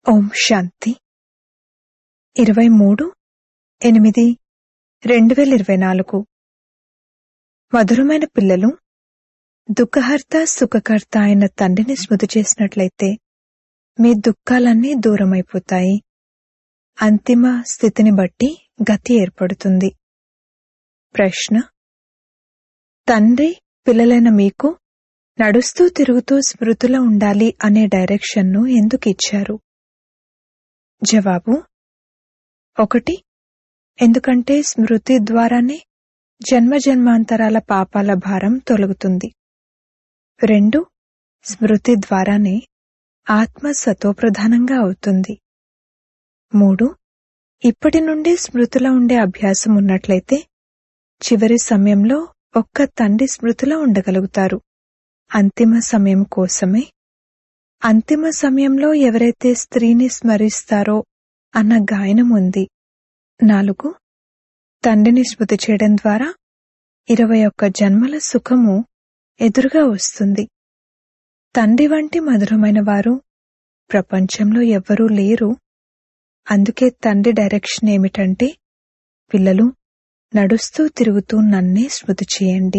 ఓం శాంతి ఇరవై మూడు ఎనిమిది రెండు వేల ఇరవై నాలుగు మధురమైన పిల్లలు దుఃఖహర్త సుఖకర్త అయిన తండ్రిని స్మృతి చేసినట్లయితే మీ దుఃఖాలన్నీ దూరమైపోతాయి అంతిమ స్థితిని బట్టి గతి ఏర్పడుతుంది ప్రశ్న తండ్రి పిల్లలైన మీకు నడుస్తూ తిరుగుతూ స్మృతిలో ఉండాలి అనే డైరెక్షన్ను ఎందుకు ఇచ్చారు జవాబు ఒకటి ఎందుకంటే స్మృతి ద్వారానే జన్మ జన్మాంతరాల పాపాల భారం తొలగుతుంది రెండు స్మృతి ద్వారానే ఆత్మ సతోప్రధానంగా అవుతుంది మూడు ఇప్పటి నుండి స్మృతిలో ఉండే అభ్యాసం ఉన్నట్లయితే చివరి సమయంలో ఒక్క తండ్రి స్మృతిలో ఉండగలుగుతారు అంతిమ సమయం కోసమే అంతిమ సమయంలో ఎవరైతే స్త్రీని స్మరిస్తారో అన్న గాయనం ఉంది నాలుగు తండ్రిని స్మృతి చేయడం ద్వారా ఇరవై ఒక్క జన్మల సుఖము ఎదురుగా వస్తుంది తండ్రి వంటి మధురమైన వారు ప్రపంచంలో ఎవ్వరూ లేరు అందుకే తండ్రి డైరెక్షన్ ఏమిటంటే పిల్లలు నడుస్తూ తిరుగుతూ నన్నే స్మృతి చేయండి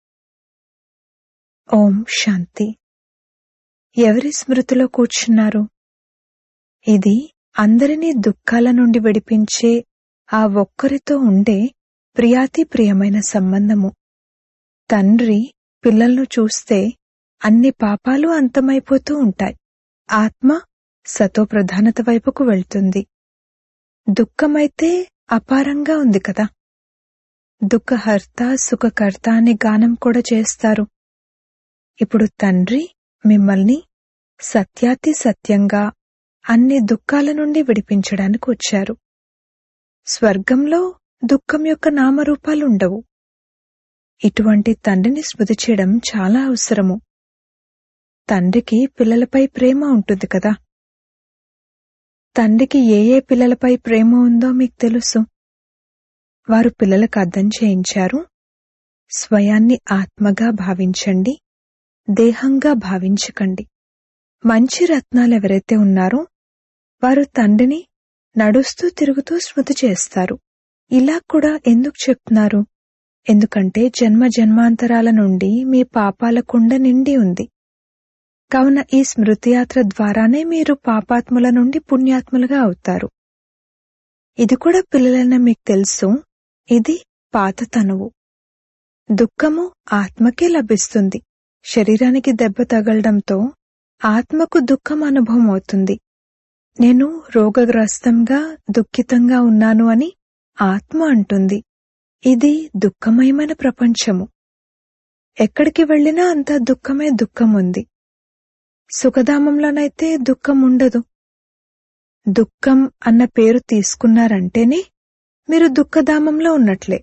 ఓం శాంతి ఎవరి స్మృతిలో కూర్చున్నారు ఇది అందరినీ దుఃఖాల నుండి విడిపించే ఆ ఒక్కరితో ఉండే ప్రియాతి ప్రియమైన సంబంధము తండ్రి పిల్లలను చూస్తే అన్ని పాపాలు అంతమైపోతూ ఉంటాయి ఆత్మ సతో ప్రధానత వైపుకు వెళ్తుంది దుఃఖమైతే అపారంగా ఉంది కదా దుఃఖహర్త సుఖకర్త అని గానం కూడా చేస్తారు ఇప్పుడు తండ్రి మిమ్మల్ని సత్యాతి సత్యంగా అన్ని దుఃఖాల నుండి విడిపించడానికి వచ్చారు స్వర్గంలో దుఃఖం యొక్క నామరూపాలుండవు ఇటువంటి తండ్రిని స్మృతి చేయడం చాలా అవసరము తండ్రికి పిల్లలపై ప్రేమ ఉంటుంది కదా తండ్రికి ఏ ఏ పిల్లలపై ప్రేమ ఉందో మీకు తెలుసు వారు పిల్లలకు అర్థం చేయించారు స్వయాన్ని ఆత్మగా భావించండి దేహంగా భావించకండి మంచి రత్నాలు ఎవరైతే ఉన్నారో వారు తండ్రిని నడుస్తూ తిరుగుతూ స్మృతి చేస్తారు ఇలా కూడా ఎందుకు చెప్తున్నారు ఎందుకంటే జన్మ జన్మాంతరాల నుండి మీ పాపాల కుండ నిండి ఉంది కావున ఈ స్మృతియాత్ర ద్వారానే మీరు పాపాత్ముల నుండి పుణ్యాత్ములుగా అవుతారు ఇది కూడా పిల్లలైన మీకు తెలుసు ఇది పాత తనువు దుఃఖము ఆత్మకే లభిస్తుంది శరీరానికి దెబ్బ తగలడంతో ఆత్మకు దుఃఖం అనుభవం అవుతుంది నేను రోగగ్రస్తంగా దుఃఖితంగా ఉన్నాను అని ఆత్మ అంటుంది ఇది దుఃఖమయమైన ప్రపంచము ఎక్కడికి వెళ్ళినా అంతా దుఃఖమే దుఃఖం ఉంది సుఖధామంలోనైతే దుఃఖం ఉండదు దుఃఖం అన్న పేరు తీసుకున్నారంటేనే మీరు దుఃఖధామంలో ఉన్నట్లే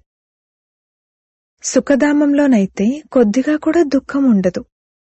సుఖధామంలోనైతే కొద్దిగా కూడా దుఃఖం ఉండదు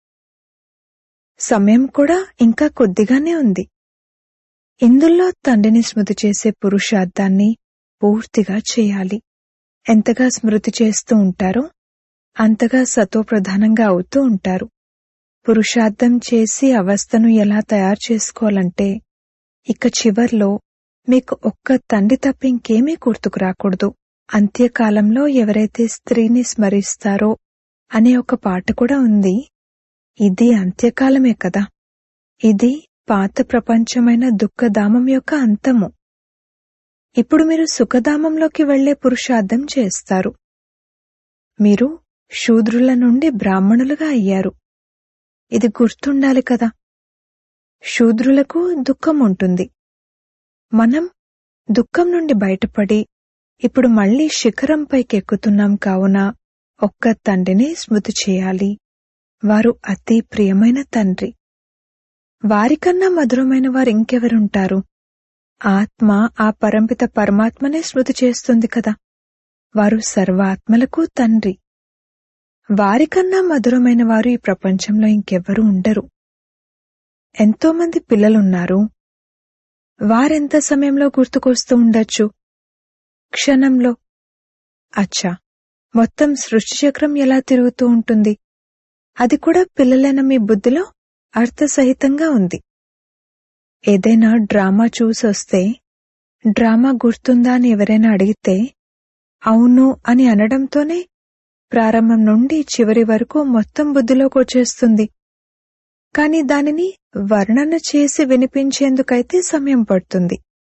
సమయం కూడా ఇంకా కొద్దిగానే ఉంది ఇందులో తండ్రిని స్మృతి చేసే పురుషార్థాన్ని పూర్తిగా చేయాలి ఎంతగా స్మృతి చేస్తూ ఉంటారో అంతగా సతోప్రధానంగా అవుతూ ఉంటారు పురుషార్థం చేసి అవస్థను ఎలా తయారు చేసుకోవాలంటే ఇక చివర్లో మీకు ఒక్క తండ్రి తప్ప ఇంకేమీ గుర్తుకు రాకూడదు అంత్యకాలంలో ఎవరైతే స్త్రీని స్మరిస్తారో అనే ఒక పాట కూడా ఉంది ఇది అంత్యకాలమే కదా ఇది పాత ప్రపంచమైన దుఃఖధామం యొక్క అంతము ఇప్పుడు మీరు సుఖధామంలోకి వెళ్లే పురుషార్థం చేస్తారు మీరు శూద్రుల నుండి బ్రాహ్మణులుగా అయ్యారు ఇది గుర్తుండాలి కదా శూద్రులకు దుఃఖం ఉంటుంది మనం దుఃఖం నుండి బయటపడి ఇప్పుడు మళ్లీ శిఖరంపైకి ఎక్కుతున్నాం కావున ఒక్క తండ్రిని స్మృతి చేయాలి వారు అతి ప్రియమైన తండ్రి వారికన్నా మధురమైన వారు ఇంకెవరుంటారు ఆత్మ ఆ పరంపిత పరమాత్మనే స్మృతి చేస్తుంది కదా వారు సర్వాత్మలకు తండ్రి వారికన్నా మధురమైన వారు ఈ ప్రపంచంలో ఇంకెవ్వరూ ఉండరు ఎంతోమంది పిల్లలున్నారు వారెంత సమయంలో గుర్తుకొస్తూ ఉండొచ్చు క్షణంలో అచ్చా మొత్తం సృష్టి చక్రం ఎలా తిరుగుతూ ఉంటుంది అది కూడా పిల్లలైన మీ బుద్ధిలో అర్థసహితంగా ఉంది ఏదైనా డ్రామా చూసొస్తే డ్రామా గుర్తుందా అని ఎవరైనా అడిగితే అవును అని అనడంతోనే ప్రారంభం నుండి చివరి వరకు మొత్తం బుద్ధిలోకి వచ్చేస్తుంది కాని దానిని వర్ణన చేసి వినిపించేందుకైతే సమయం పడుతుంది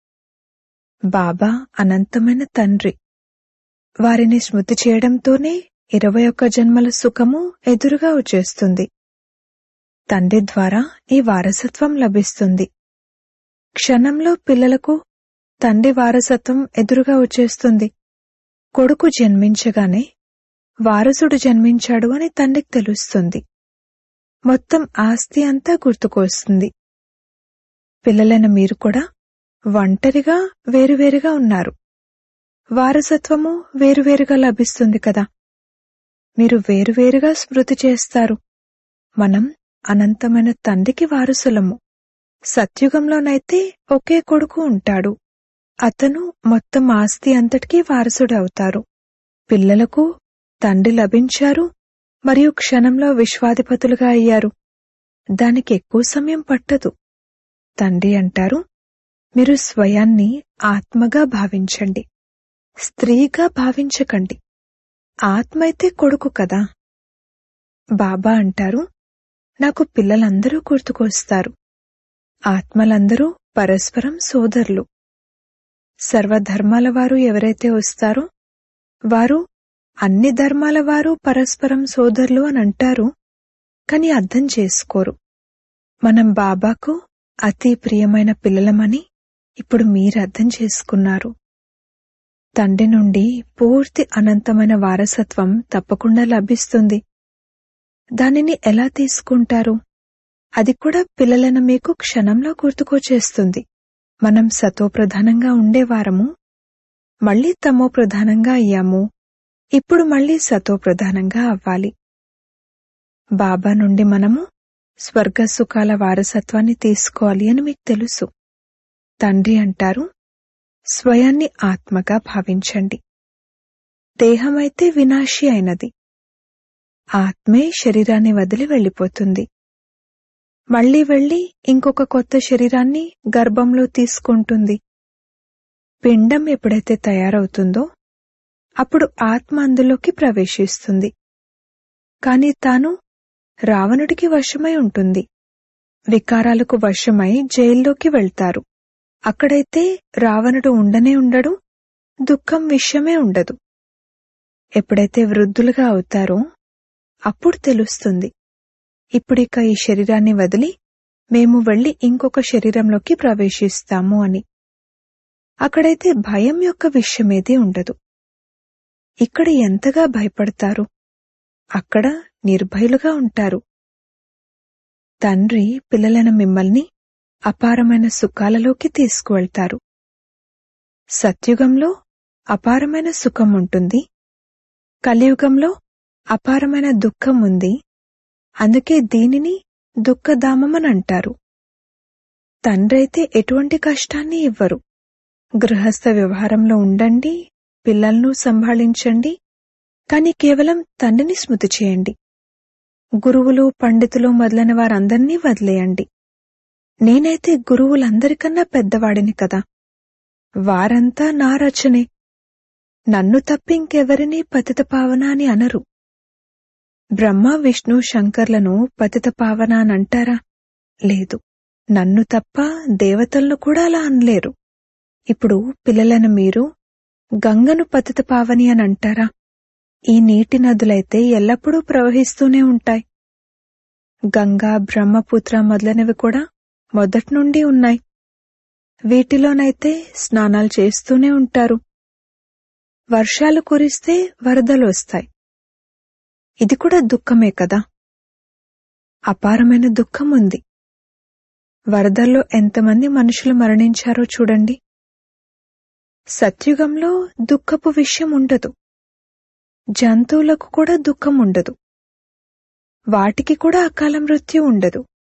బాబా అనంతమైన తండ్రి వారిని స్మృతి చేయడంతోనే ఇరవై ఒక్క జన్మల సుఖము ఎదురుగా వచ్చేస్తుంది తండ్రి ద్వారా ఈ వారసత్వం లభిస్తుంది క్షణంలో పిల్లలకు తండ్రి వారసత్వం ఎదురుగా వచ్చేస్తుంది కొడుకు జన్మించగానే వారసుడు జన్మించాడు అని తండ్రికి తెలుస్తుంది మొత్తం ఆస్తి అంతా గుర్తుకొస్తుంది పిల్లలైన మీరు కూడా ఒంటరిగా వేరువేరుగా ఉన్నారు వారసత్వము వేరువేరుగా లభిస్తుంది కదా మీరు వేరువేరుగా స్మృతి చేస్తారు మనం అనంతమైన తండ్రికి వారసులము సత్యుగంలోనైతే ఒకే కొడుకు ఉంటాడు అతను మొత్తం ఆస్తి అంతటికీ వారసుడు అవుతారు పిల్లలకు తండ్రి లభించారు మరియు క్షణంలో విశ్వాధిపతులుగా అయ్యారు దానికి ఎక్కువ సమయం పట్టదు తండ్రి అంటారు మీరు స్వయాన్ని ఆత్మగా భావించండి స్త్రీగా భావించకండి ఆత్మ అయితే కొడుకు కదా బాబా అంటారు నాకు పిల్లలందరూ గుర్తుకొస్తారు ఆత్మలందరూ పరస్పరం సోదరులు సర్వధర్మాల వారు ఎవరైతే వస్తారో వారు అన్ని ధర్మాల వారు పరస్పరం సోదరులు అని అంటారు కాని అర్థం చేసుకోరు మనం బాబాకు అతి ప్రియమైన పిల్లలమని ఇప్పుడు మీరు అర్థం చేసుకున్నారు తండ్రి నుండి పూర్తి అనంతమైన వారసత్వం తప్పకుండా లభిస్తుంది దానిని ఎలా తీసుకుంటారు అది కూడా పిల్లలైన మీకు క్షణంలో గుర్తుకొచ్చేస్తుంది మనం సతోప్రధానంగా ఉండేవారము మళ్ళీ తమో ప్రధానంగా అయ్యాము ఇప్పుడు మళ్ళీ సతోప్రధానంగా అవ్వాలి బాబా నుండి మనము స్వర్గ సుఖాల వారసత్వాన్ని తీసుకోవాలి అని మీకు తెలుసు తండ్రి అంటారు స్వయాన్ని ఆత్మగా భావించండి దేహమైతే వినాశి అయినది ఆత్మే శరీరాన్ని వదిలి వెళ్ళిపోతుంది మళ్ళీ వెళ్లి ఇంకొక కొత్త శరీరాన్ని గర్భంలో తీసుకుంటుంది పిండం ఎప్పుడైతే తయారవుతుందో అప్పుడు ఆత్మ అందులోకి ప్రవేశిస్తుంది కాని తాను రావణుడికి వశమై ఉంటుంది వికారాలకు వశమై జైల్లోకి వెళ్తారు అక్కడైతే రావణుడు ఉండనే ఉండడు దుఃఖం విషయమే ఉండదు ఎప్పుడైతే వృద్ధులుగా అవుతారో అప్పుడు తెలుస్తుంది ఇప్పుడిక ఈ శరీరాన్ని వదిలి మేము వెళ్లి ఇంకొక శరీరంలోకి ప్రవేశిస్తాము అని అక్కడైతే భయం యొక్క విషయమేదీ ఉండదు ఇక్కడ ఎంతగా భయపడతారు అక్కడ నిర్భయులుగా ఉంటారు తండ్రి పిల్లలైన మిమ్మల్ని అపారమైన సుఖాలలోకి తీసుకువెళ్తారు సత్యుగంలో అపారమైన సుఖం ఉంటుంది కలియుగంలో అపారమైన దుఃఖం ఉంది అందుకే దీనిని దుఃఖధామమని అంటారు తండ్రైతే ఎటువంటి కష్టాన్ని ఇవ్వరు గృహస్థ వ్యవహారంలో ఉండండి పిల్లలను సంభాళించండి కాని కేవలం తండ్రిని స్మృతి చేయండి గురువులు పండితులు మొదలైన వారందరినీ వదిలేయండి నేనైతే గురువులందరికన్నా పెద్దవాడిని కదా వారంతా నా రచనే నన్ను తప్పి ఇంకెవరినీ పతిత పావన అని అనరు బ్రహ్మ విష్ణు శంకర్లను పతిత పావన అని అంటారా లేదు నన్ను తప్ప దేవతలను కూడా అలా అనలేరు ఇప్పుడు పిల్లలను మీరు గంగను పతిత పావని అని అంటారా ఈ నీటి నదులైతే ఎల్లప్పుడూ ప్రవహిస్తూనే ఉంటాయి గంగా బ్రహ్మపుత్ర మొదలైనవి కూడా మొదటి నుండి ఉన్నాయి వీటిలోనైతే స్నానాలు చేస్తూనే ఉంటారు వర్షాలు కురిస్తే వరదలు వస్తాయి ఇది కూడా దుఃఖమే కదా అపారమైన దుఃఖం ఉంది వరదల్లో ఎంతమంది మనుషులు మరణించారో చూడండి సత్యుగంలో దుఃఖపు విషయం ఉండదు జంతువులకు కూడా దుఃఖం ఉండదు వాటికి కూడా అకాల మృత్యు ఉండదు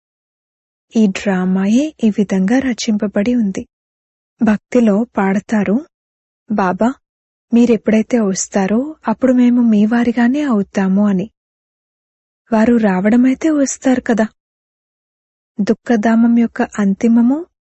ఈ డ్రామాయే ఈ విధంగా రచింపబడి ఉంది భక్తిలో పాడతారు బాబా మీరెప్పుడైతే వస్తారో అప్పుడు మేము మీ వారిగానే అవుతాము అని వారు రావడమైతే వస్తారు కదా దుఃఖధామం యొక్క అంతిమము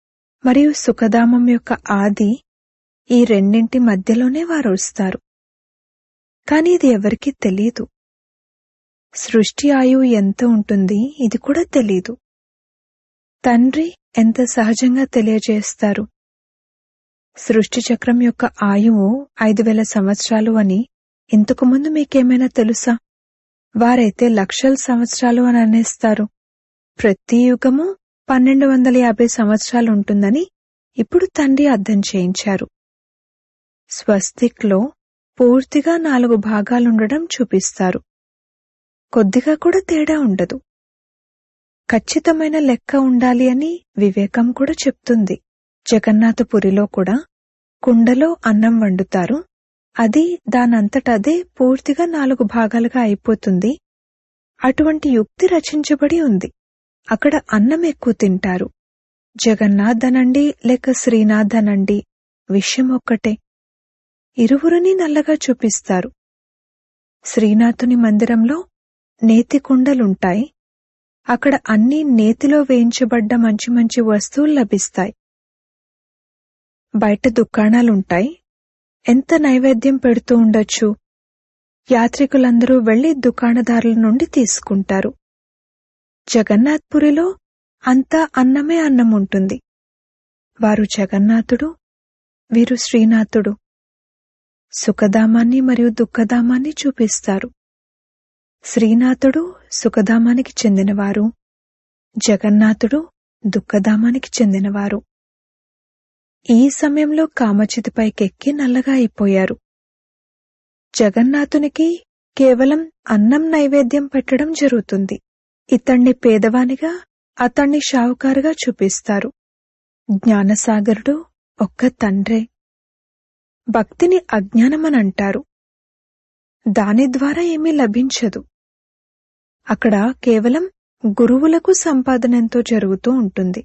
మరియు సుఖధామం యొక్క ఆది ఈ రెండింటి మధ్యలోనే వారు వస్తారు కాని ఇది ఎవరికీ తెలీదు సృష్టి ఆయువు ఎంత ఉంటుంది ఇది కూడా తెలీదు తండ్రి ఎంత సహజంగా తెలియజేస్తారు సృష్టి చక్రం యొక్క ఆయువు ఐదు వేల సంవత్సరాలు అని ఇంతకు ముందు మీకేమైనా తెలుసా వారైతే లక్షల సంవత్సరాలు అని అనేస్తారు ప్రతి యుగము పన్నెండు వందల యాభై సంవత్సరాలు ఉంటుందని ఇప్పుడు తండ్రి అర్థం చేయించారు స్వస్తిక్లో పూర్తిగా నాలుగు భాగాలుండడం చూపిస్తారు కొద్దిగా కూడా తేడా ఉండదు ఖచ్చితమైన లెక్క ఉండాలి అని వివేకం కూడా చెప్తుంది జగన్నాథపురిలో కూడా కుండలో అన్నం వండుతారు అది దానంతటదే పూర్తిగా నాలుగు భాగాలుగా అయిపోతుంది అటువంటి యుక్తి రచించబడి ఉంది అక్కడ అన్నం ఎక్కువ తింటారు జగన్నాథ్ అనండి లేక శ్రీనాథ్ అనండి విషయం ఒక్కటే ఇరువురిని నల్లగా చూపిస్తారు శ్రీనాథుని మందిరంలో నేతి కుండలుంటాయి అక్కడ అన్ని నేతిలో వేయించబడ్డ మంచి మంచి వస్తువులు లభిస్తాయి బయట దుకాణాలుంటాయి ఎంత నైవేద్యం పెడుతూ ఉండొచ్చు యాత్రికులందరూ వెళ్లి దుకాణదారుల నుండి తీసుకుంటారు జగన్నాథ్పురిలో అంతా అన్నమే అన్నం ఉంటుంది వారు జగన్నాథుడు వీరు శ్రీనాథుడు సుఖధామాన్ని మరియు దుఃఖధామాన్ని చూపిస్తారు శ్రీనాథుడు సుఖధామానికి చెందినవారు జగన్నాథుడు దుఃఖధామానికి చెందినవారు ఈ సమయంలో కామచితిపైకెక్కి నల్లగా అయిపోయారు జగన్నాథునికి కేవలం అన్నం నైవేద్యం పెట్టడం జరుగుతుంది ఇతణ్ణి పేదవానిగా అతణ్ణి షావుకారుగా చూపిస్తారు జ్ఞానసాగరుడు ఒక్క తండ్రే భక్తిని అజ్ఞానమనంటారు దాని ద్వారా ఏమీ లభించదు అక్కడ కేవలం గురువులకు సంపాదన ఎంతో జరుగుతూ ఉంటుంది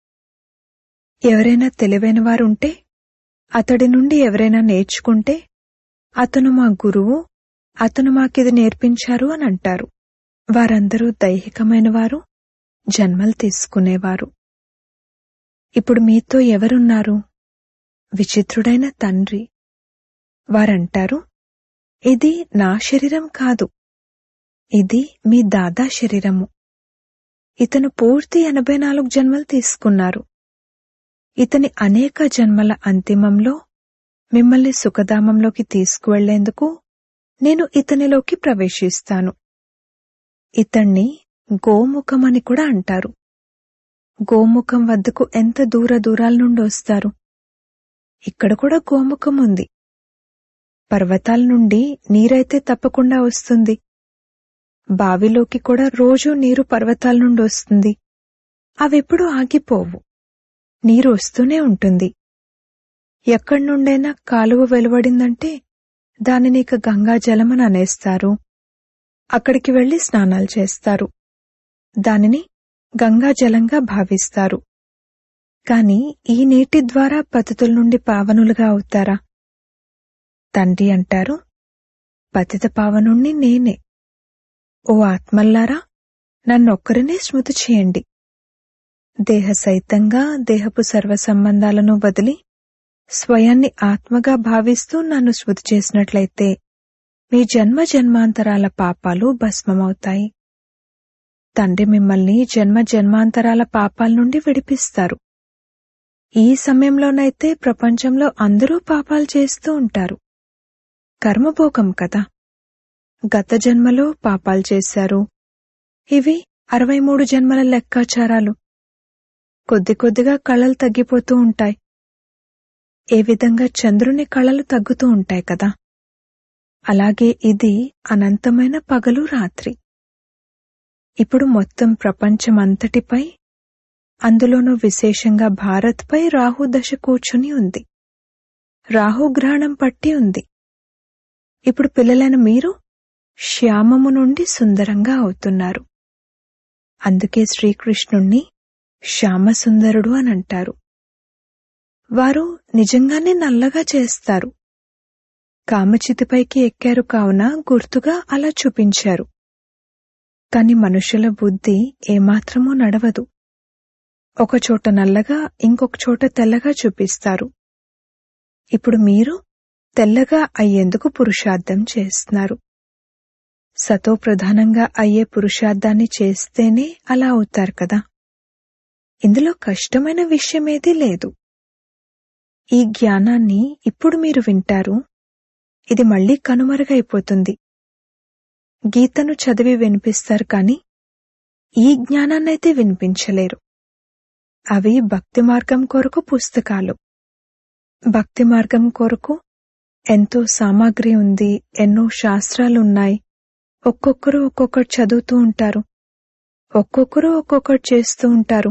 ఎవరైనా తెలివైన వారుంటే అతడి నుండి ఎవరైనా నేర్చుకుంటే అతను మా గురువు అతను మాకిది నేర్పించారు అని అంటారు వారందరూ దైహికమైన వారు జన్మలు తీసుకునేవారు ఇప్పుడు మీతో ఎవరున్నారు విచిత్రుడైన తండ్రి వారంటారు ఇది నా శరీరం కాదు ఇది మీ దాదా శరీరము ఇతను పూర్తి ఎనభై నాలుగు జన్మలు తీసుకున్నారు ఇతని అనేక జన్మల అంతిమంలో మిమ్మల్ని సుఖధామంలోకి తీసుకువెళ్లేందుకు నేను ఇతనిలోకి ప్రవేశిస్తాను ఇతన్ని గోముఖమని కూడా అంటారు గోముఖం వద్దకు ఎంత దూర దూరాల నుండి వస్తారు ఇక్కడ కూడా గోముఖం ఉంది పర్వతాల నుండి నీరైతే తప్పకుండా వస్తుంది బావిలోకి కూడా రోజూ నీరు పర్వతాల నుండి వస్తుంది అవెప్పుడు ఆగిపోవు నీరు వస్తూనే ఉంటుంది ఎక్కడి నుండైనా కాలువ వెలువడిందంటే దానిని ఇక గంగా జలమని అనేస్తారు అక్కడికి వెళ్లి స్నానాలు చేస్తారు దానిని గంగా జలంగా భావిస్తారు కాని ఈ నీటి ద్వారా పతితుల నుండి పావనులుగా అవుతారా తండ్రి అంటారు పతిత పావనుణ్ణి నేనే ఓ ఆత్మల్లారా నన్నొక్కరినే స్మృతి చేయండి దేహ సైతంగా దేహపు సర్వ సంబంధాలను వదిలి స్వయాన్ని ఆత్మగా భావిస్తూ నన్ను స్మృతి చేసినట్లయితే మీ జన్మ జన్మాంతరాల పాపాలు భస్మమవుతాయి తండ్రి మిమ్మల్ని జన్మ జన్మాంతరాల పాపాల నుండి విడిపిస్తారు ఈ సమయంలోనైతే ప్రపంచంలో అందరూ పాపాలు చేస్తూ ఉంటారు కర్మభోగం కదా గత జన్మలో పాపాలు చేశారు ఇవి అరవై మూడు జన్మల లెక్కాచారాలు కొద్ది కొద్దిగా కళలు తగ్గిపోతూ ఉంటాయి ఏ విధంగా చంద్రుని కళలు తగ్గుతూ ఉంటాయి కదా అలాగే ఇది అనంతమైన పగలు రాత్రి ఇప్పుడు మొత్తం ప్రపంచమంతటిపై అందులోనూ విశేషంగా భారత్పై రాహుదశ కూర్చుని ఉంది రాహుగ్రహణం పట్టి ఉంది ఇప్పుడు పిల్లలైన మీరు శ్యామము నుండి సుందరంగా అవుతున్నారు అందుకే శ్రీకృష్ణుణ్ణి శ్యామసుందరుడు అని అంటారు వారు నిజంగానే నల్లగా చేస్తారు కామచితిపైకి ఎక్కారు కావున గుర్తుగా అలా చూపించారు కాని మనుషుల బుద్ధి ఏమాత్రమూ నడవదు ఒక చోట నల్లగా ఇంకొక చోట తెల్లగా చూపిస్తారు ఇప్పుడు మీరు తెల్లగా అయ్యేందుకు పురుషార్థం చేస్తున్నారు సతో ప్రధానంగా అయ్యే పురుషార్థాన్ని చేస్తేనే అలా అవుతారు కదా ఇందులో కష్టమైన విషయమేదీ లేదు ఈ జ్ఞానాన్ని ఇప్పుడు మీరు వింటారు ఇది మళ్ళీ కనుమరుగైపోతుంది గీతను చదివి వినిపిస్తారు కాని ఈ జ్ఞానాన్నైతే వినిపించలేరు అవి భక్తి మార్గం కొరకు పుస్తకాలు భక్తి మార్గం కొరకు ఎంతో సామాగ్రి ఉంది ఎన్నో శాస్త్రాలున్నాయి ఒక్కొక్కరు ఒక్కొక్కటి చదువుతూ ఉంటారు ఒక్కొక్కరు ఒక్కొక్కటి చేస్తూ ఉంటారు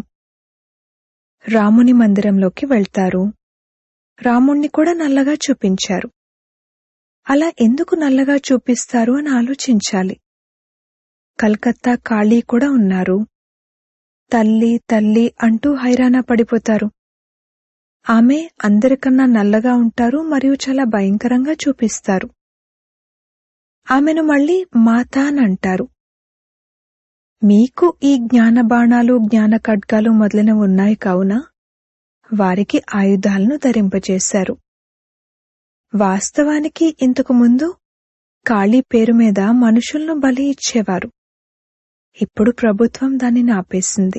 రాముని మందిరంలోకి వెళ్తారు రాముణ్ణి కూడా నల్లగా చూపించారు అలా ఎందుకు నల్లగా చూపిస్తారు అని ఆలోచించాలి కల్కత్తా కాళీ కూడా ఉన్నారు తల్లి తల్లి అంటూ హైరానా పడిపోతారు ఆమె అందరికన్నా నల్లగా ఉంటారు మరియు చాలా భయంకరంగా చూపిస్తారు ఆమెను మళ్ళీ మాత అని అంటారు మీకు ఈ జ్ఞాన బాణాలు జ్ఞాన ఖడ్గాలు మొదలైనవి ఉన్నాయి కావున వారికి ఆయుధాలను ధరింపచేశారు వాస్తవానికి ఇంతకు ముందు కాళీ పేరు మీద మనుషులను బలి ఇచ్చేవారు ఇప్పుడు ప్రభుత్వం దానిని ఆపేసింది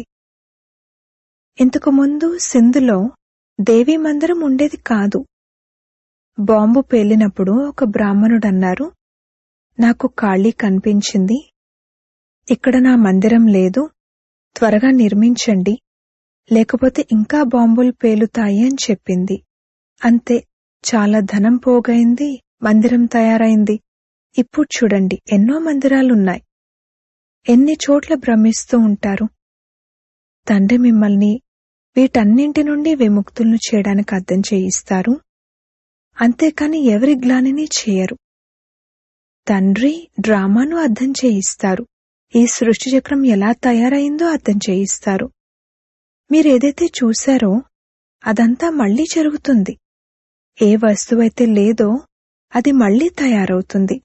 ఇంతకు ముందు సింధులో దేవీ మందిరం ఉండేది కాదు బాంబు పేలినప్పుడు ఒక బ్రాహ్మణుడన్నారు నాకు ఖాళీ కనిపించింది ఇక్కడ నా మందిరం లేదు త్వరగా నిర్మించండి లేకపోతే ఇంకా బాంబులు పేలుతాయి అని చెప్పింది అంతే చాలా ధనం పోగైంది మందిరం తయారైంది ఇప్పుడు చూడండి ఎన్నో మందిరాలున్నాయి ఎన్ని చోట్ల భ్రమిస్తూ ఉంటారు తండ్రి మిమ్మల్ని వీటన్నింటి నుండి విముక్తులను చేయడానికి అర్థం చేయిస్తారు అంతేకాని ఎవరి గ్లానిని చేయరు తండ్రి డ్రామాను అర్థం చేయిస్తారు ఈ సృష్టి చక్రం ఎలా తయారైందో అర్థం చేయిస్తారు మీరేదైతే చూశారో అదంతా మళ్ళీ జరుగుతుంది ఏ వస్తువైతే లేదో అది మళ్ళీ తయారవుతుంది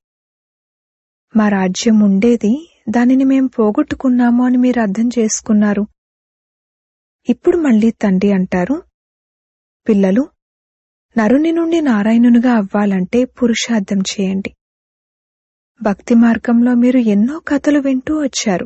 మా రాజ్యం ఉండేది దానిని మేం పోగొట్టుకున్నాము అని మీరు అర్థం చేసుకున్నారు ఇప్పుడు మళ్ళీ తండ్రి అంటారు పిల్లలు నరుని నుండి నారాయణునిగా అవ్వాలంటే పురుషార్థం చేయండి భక్తి మార్గంలో మీరు ఎన్నో కథలు వింటూ వచ్చారు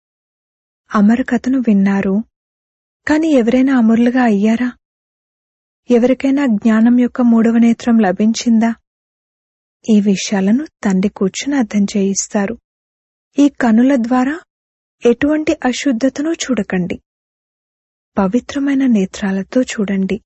అమర కథను విన్నారు కాని ఎవరైనా అమరులుగా అయ్యారా ఎవరికైనా జ్ఞానం యొక్క మూడవ నేత్రం లభించిందా ఈ విషయాలను తండ్రి కూర్చుని అర్థం చేయిస్తారు ఈ కనుల ద్వారా ఎటువంటి అశుద్ధతను చూడకండి పవిత్రమైన నేత్రాలతో చూడండి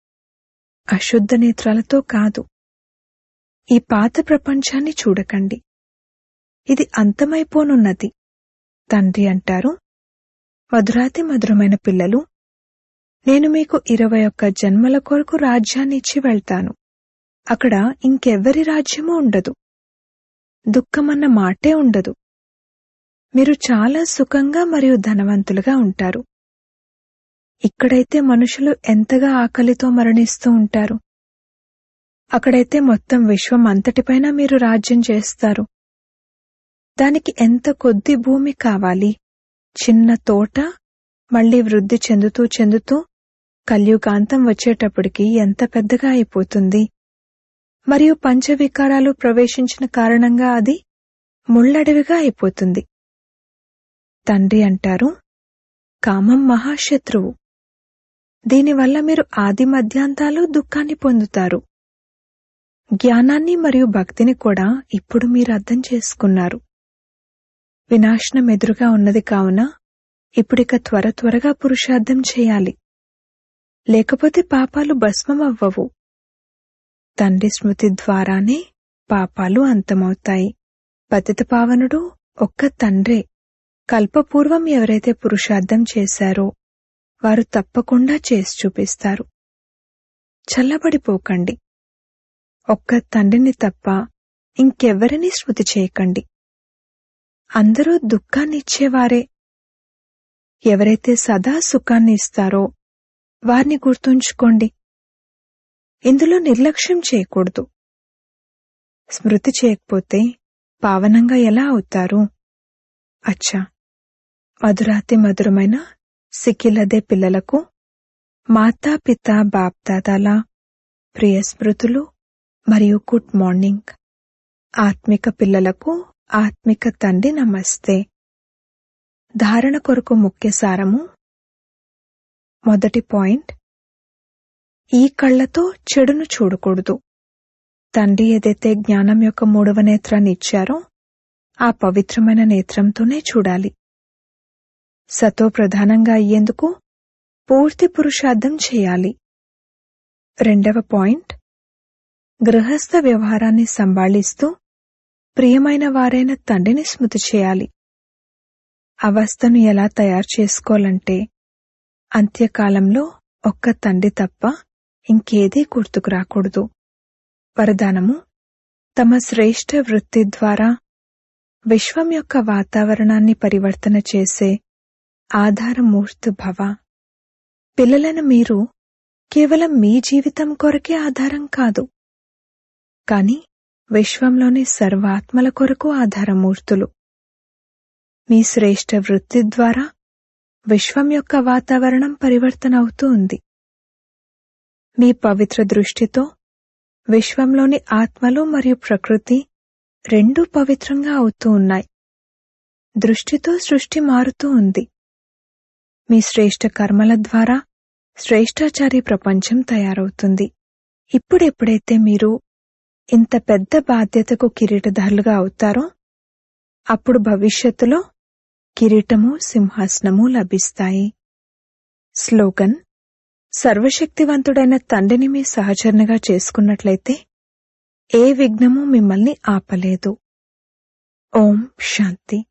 అశుద్ధ నేత్రాలతో కాదు ఈ పాత ప్రపంచాన్ని చూడకండి ఇది అంతమైపోనున్నది తండ్రి అంటారు మధురాతి మధురమైన పిల్లలు నేను మీకు ఇరవై ఒక్క జన్మల కొరకు రాజ్యాన్ని ఇచ్చి వెళ్తాను అక్కడ ఇంకెవ్వరి రాజ్యమూ ఉండదు దుఃఖమన్న మాటే ఉండదు మీరు చాలా సుఖంగా మరియు ధనవంతులుగా ఉంటారు ఇక్కడైతే మనుషులు ఎంతగా ఆకలితో మరణిస్తూ ఉంటారు అక్కడైతే మొత్తం విశ్వం అంతటిపైన మీరు రాజ్యం చేస్తారు దానికి ఎంత కొద్ది భూమి కావాలి చిన్న తోట మళ్ళీ వృద్ధి చెందుతూ చెందుతూ కల్యుగాంతం వచ్చేటప్పటికి ఎంత పెద్దగా అయిపోతుంది మరియు పంచవికారాలు ప్రవేశించిన కారణంగా అది ముళ్ళడవిగా అయిపోతుంది తండ్రి అంటారు కామం మహాశత్రువు దీనివల్ల మీరు ఆది మధ్యాంతాలు దుఃఖాన్ని పొందుతారు జ్ఞానాన్ని మరియు భక్తిని కూడా ఇప్పుడు మీరు అర్థం చేసుకున్నారు వినాశనం ఎదురుగా ఉన్నది కావున ఇప్పుడిక త్వర త్వరగా పురుషార్థం చేయాలి లేకపోతే పాపాలు భస్మం అవ్వవు తండ్రి స్మృతి ద్వారానే పాపాలు అంతమవుతాయి పతిత పావనుడు ఒక్క తండ్రే కల్పపూర్వం ఎవరైతే పురుషార్థం చేశారో వారు తప్పకుండా చేసి చూపిస్తారు చల్లబడిపోకండి ఒక్క తండ్రిని తప్ప ఇంకెవ్వరినీ స్మృతి చేయకండి అందరూ దుఃఖాన్ని ఇచ్చేవారే ఎవరైతే సదా సుఖాన్ని ఇస్తారో వారిని గుర్తుంచుకోండి ఇందులో నిర్లక్ష్యం చేయకూడదు స్మృతి చేయకపోతే పావనంగా ఎలా అవుతారు అచ్చా మధురాతి మధురమైన సిక్కిలదే పిల్లలకు మాతాపిత బాప్దాదాల ప్రియ స్మృతులు మరియు గుడ్ మార్నింగ్ ఆత్మిక పిల్లలకు ఆత్మిక తండ్రి నమస్తే ధారణ కొరకు ముఖ్య సారము మొదటి పాయింట్ ఈ కళ్ళతో చెడును చూడకూడదు తండ్రి ఏదైతే జ్ఞానం యొక్క మూడవ నేత్రాన్ని ఇచ్చారో ఆ పవిత్రమైన నేత్రంతోనే చూడాలి సతో ప్రధానంగా అయ్యేందుకు పూర్తి పురుషార్థం చేయాలి రెండవ పాయింట్ గృహస్థ వ్యవహారాన్ని సంభాళిస్తూ ప్రియమైన వారైన తండ్రిని స్మృతి చేయాలి అవస్థను ఎలా తయారు చేసుకోవాలంటే అంత్యకాలంలో ఒక్క తండ్రి తప్ప ఇంకేదీ గుర్తుకు రాకూడదు వరదానము తమ శ్రేష్ఠ వృత్తి ద్వారా విశ్వం యొక్క వాతావరణాన్ని పరివర్తన చేసే ఆధారమూర్తి భవ పిల్లలను మీరు కేవలం మీ జీవితం కొరకే ఆధారం కాదు కాని విశ్వంలోని సర్వాత్మల కొరకు ఆధారమూర్తులు మీ శ్రేష్ఠ వృత్తి ద్వారా విశ్వం యొక్క వాతావరణం పరివర్తన అవుతూ ఉంది మీ పవిత్ర దృష్టితో విశ్వంలోని ఆత్మలు మరియు ప్రకృతి రెండూ పవిత్రంగా అవుతూ ఉన్నాయి దృష్టితో సృష్టి మారుతూ ఉంది మీ శ్రేష్ఠ కర్మల ద్వారా శ్రేష్టాచారి ప్రపంచం తయారవుతుంది ఇప్పుడెప్పుడైతే మీరు ఇంత పెద్ద బాధ్యతకు కిరీటధారులుగా అవుతారో అప్పుడు భవిష్యత్తులో కిరీటము సింహాసనము లభిస్తాయి స్లోగన్ సర్వశక్తివంతుడైన తండ్రిని మీ సహచరునిగా చేసుకున్నట్లయితే ఏ విఘ్నము మిమ్మల్ని ఆపలేదు ఓం శాంతి